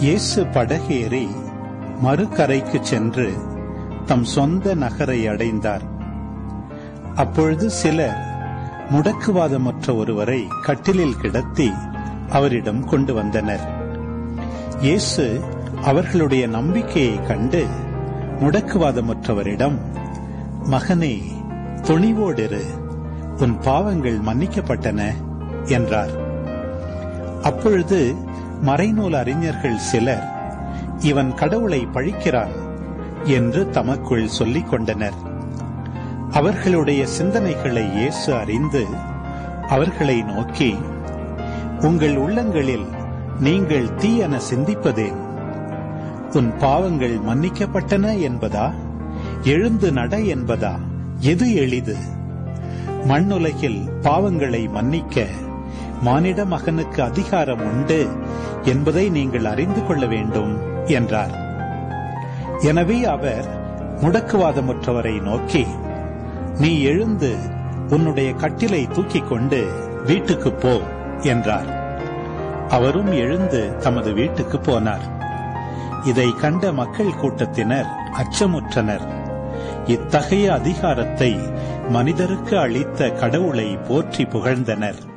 இயேசு படகேறி மறுகரைக்கு சென்று தம் சொந்த நகரை அடைந்தார் அப்பொழுது சிலர் முடக்குவாதமற்ற ஒருவரை கட்டிலில் கிடத்தி அவரிடம் கொண்டு வந்தனர் இயேசு அவர்களுடைய நம்பிக்கையை கண்டு முடக்குவாதமற்றவரிடம் மகனே துணிவோடிரு உன் பாவங்கள் மன்னிக்கப்பட்டன என்றார் அப்பொழுது மறைநூல் அறிஞர்கள் சிலர் இவன் கடவுளை பழிக்கிறான் என்று தமக்குள் சொல்லிக் கொண்டனர் அவர்களுடைய சிந்தனைகளை இயேசு அறிந்து அவர்களை நோக்கி உங்கள் உள்ளங்களில் நீங்கள் தீயென சிந்திப்பதேன் உன் பாவங்கள் மன்னிக்கப்பட்டன என்பதா எழுந்து நட என்பதா எது எளிது மண்ணுலகில் பாவங்களை மன்னிக்க மானிட மகனுக்கு அதிகாரம் உண்டு என்பதை நீங்கள் அறிந்து கொள்ள வேண்டும் என்றார் எனவே அவர் முடக்குவாதமுற்றவரை நோக்கி நீ எழுந்து உன்னுடைய கட்டிலை தூக்கிக் கொண்டு வீட்டுக்கு போ என்றார் அவரும் எழுந்து தமது வீட்டுக்கு போனார் இதை கண்ட மக்கள் கூட்டத்தினர் அச்சமுற்றனர் இத்தகைய அதிகாரத்தை மனிதருக்கு அளித்த கடவுளை போற்றி புகழ்ந்தனர்